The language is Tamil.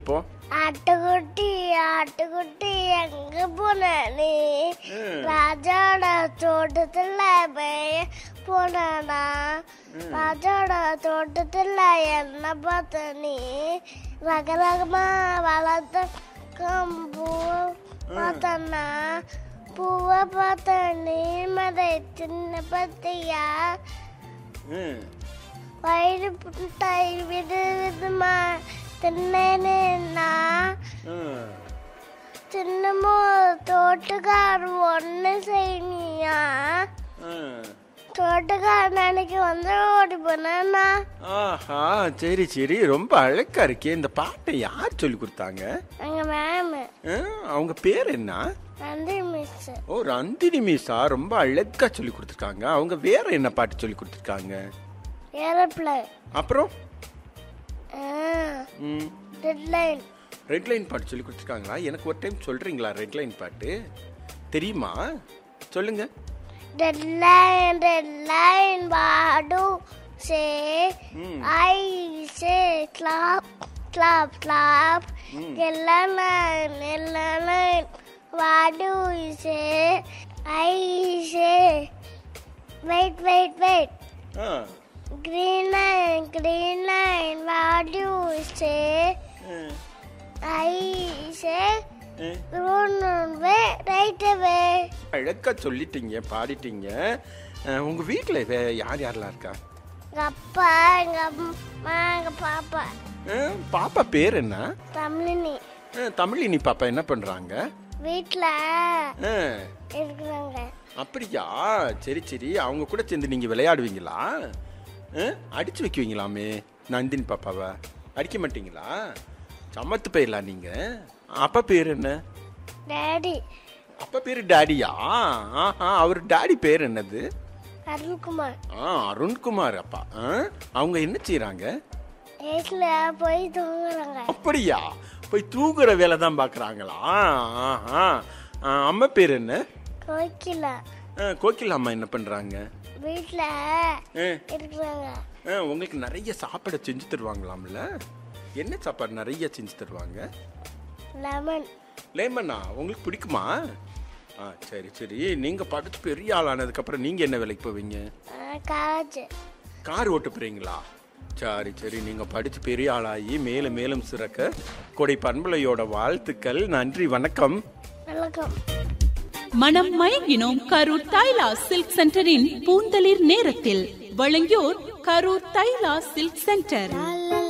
இப்போ ஆட்டுக்குட்டி ஆட்டுக்குட்டி எங்க போன நீ ராஜாவோட தோட்டத்துல மேய போனானா ராஜாவோட தோட்டத்துல என்ன பார்த்த நீ ரக ரகமா வளர்த்த பூவை பார்த்தனா பூவை பார்த்த நீ மதை சின்ன பத்தியா ம். வயிறு புட்டாய் விடு விதுமா தின்னேன்னா ம். தின்னமோ தோட்டக்கார் ஒன்று செய்யணியா ம். தோட்டக்கார் நாளைக்கு வந்து ஓடி போனா ஆஹா சரி சரி ரொம்ப அழகா இருக்கே இந்த பாட்டை யார் சொல்லி கொடுத்தாங்க எங்க மேம் ஆ, அவங்க பேர் என்ன நன்றி மிஸ் ஓ ரந்தினி மீசா ரொம்ப அழகா சொல்லி கொடுத்துருக்காங்க அவங்க வேற என்ன பாட்டு சொல்லி கொடுத்துருக்காங்க ஏரோப்ளேன் அப்புறம் ம் டெட்லைன் ரெட் லைன் பாட்டு சொல்லி கொடுத்துருக்காங்களா எனக்கு ஒரு டைம் சொல்றீங்களா ரெட் லைன் பாட்டு தெரியுமா சொல்லுங்க deadline deadline what do say hmm. I say clap clap clap எல்லாம் எல்லாம் what do say I say wait wait wait ah Green line, green line, what do you say? ம், I say, ம். run away, right away. அழகா சொல்லிட்டீங்க பாடிட்டீங்க அஹ், உங்க வீட்டில் யார் யாரெல்லாம் இருக்கா எங்க அப்பா எங்க அம்மா எங்க பாப்பா அஹ், பாப்பா பேர் என்ன தமிழினி அஹ், தமிழினி பாப்பா என்ன பண்றாங்க வீட்டில் அஹ், இருக்கிறாங்க அப்படியா சரி சரி அவங்க கூட சேர்ந்து நீங்க விளையாடுவீங்களா அஹ், அடிச்சு வைக்குவீங்களாமே நந்தினி பாப்பாவை அடிக்க மாட்டீங்களா சமத்து போயிடலாம் நீங்க அப்பா பேர் என்ன டேடி அப்பா பேர் டாடியா ஆஹா அவர் டாடி பேர் என்னது அருள்குமார் ஆ அருண்குமார் அப்பா ஆ, அவங்க என்ன செய்றாங்க வீட்டில் போய் தூங்குறாங்க அப்படியா போய் தூங்குற வேலை தான் பார்க்குறாங்களா ஆஹா ஆ, அம்மா பேர் என்ன கோக்கிலா ஆ, கோகிலா அம்மா என்ன பண்ணுறாங்க வீட்டில் ஆ, இருக்கிறாங்க ஆ, உங்களுக்கு நிறைய சாப்பாடு செஞ்சு தருவாங்களாம்ல என்ன சாப்பாடு நிறைய செஞ்சு தருவாங்க லெமன் லேமண்ணா உங்களுக்கு பிடிக்குமா ஆ சரி சரி நீங்கள் படிச்சு பெரிய ஆளானதுக்கப்புறம் நீங்கள் என்ன வேலைக்கு போவீங்க காலேஜ் கார் ஓட்ட போறீங்களா சரி சரி நீங்க படிச்சு பெரிய ஆளாகி மேலும் மேலும் சிறக்க கொடை பண்பலையோட வாழ்த்துக்கள் நன்றி வணக்கம் வணக்கம் மனம் மயங்கினோம் கரூர் தைலா சில்க் சென்டரின் பூந்தளிர் நேரத்தில் வழங்கியோர் கரூர் தைலா சில்க் சென்டர்